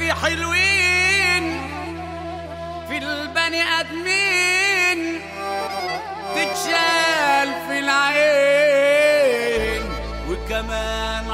في حلوين في البني ادمين تتشال في العين وكمان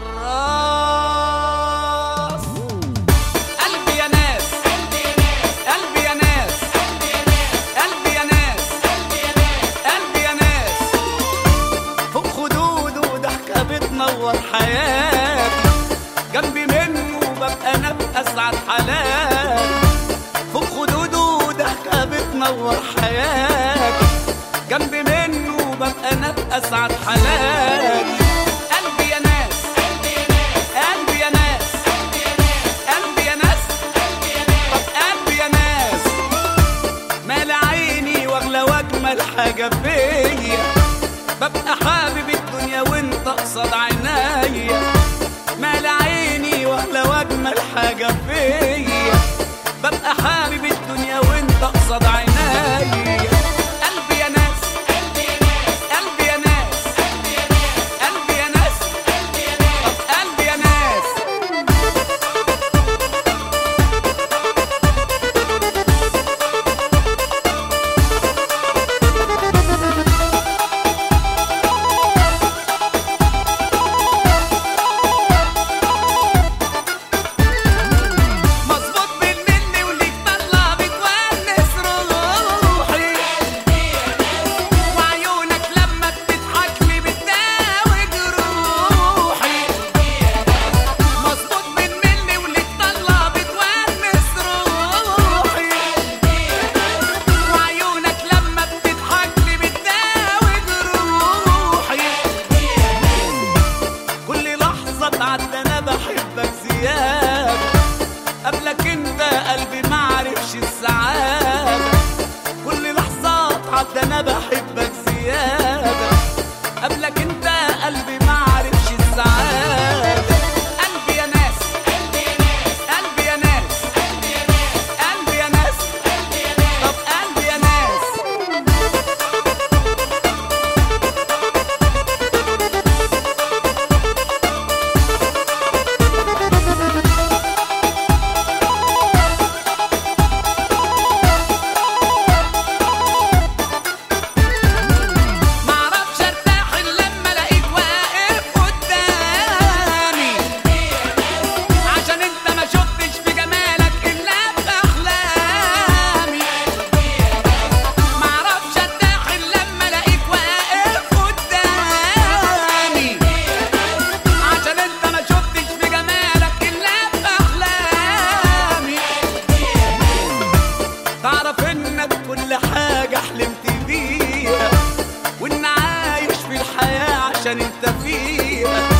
عالراس قلبي يا ناس قلبي يا ناس قلبي يا ناس قلبي يا ناس فوق خدود وضحكة بتنور حياتي جنبي منه ببقى انا باسعد حالاتي فوق خدوده وضحكة بتنور حياتي جنبي منه ببقى انا باسعد حالاتي قلبي يا ناس قلبي يا ناس قلبي يا ناس طب قلبي يا ناس مال عيني واغلى واجمل حاجة فيا ببقى حابب الدنيا وانت قصاد عينيا مال عيني واغلى واجمل حاجة فيا ببقى حابب الدنيا وانت قصاد عينيا قلبي يا ناس قلبي يا ناس قلبي يا ناس طب قلبي يا ناس مظبوط بالمني وليك طلع بتونس روحي وعيونك لما بتضحك لي بتداوي جروحي مظبوط بالمني وليك طلع بتونس روحي وعيونك لما بتضحك لي بتداوي جروحي كل لحظة تعدى أنا بحبك زيادة قبلك أنت قلبي معرفش السعادة كل لحظة تعدى أنا بحبك زيادة قبلك أنت قلبي معرفش السعادة قلبي يا ناس قلبي يا ناس قلبي يا ناس طب قلبي يا ناس معرفش ارتاح الا لما الاقيك واقف قدامي عشان انت ما شفتش في جمالك الا باحلامي معرفش ارتاح الا لما الاقيك واقف قدامي عشان انت ما شفتش في جمالك الا باحلامي تعرف انك كل حاجة حلمت بيها وان عايش في الحياة عشان انت فيها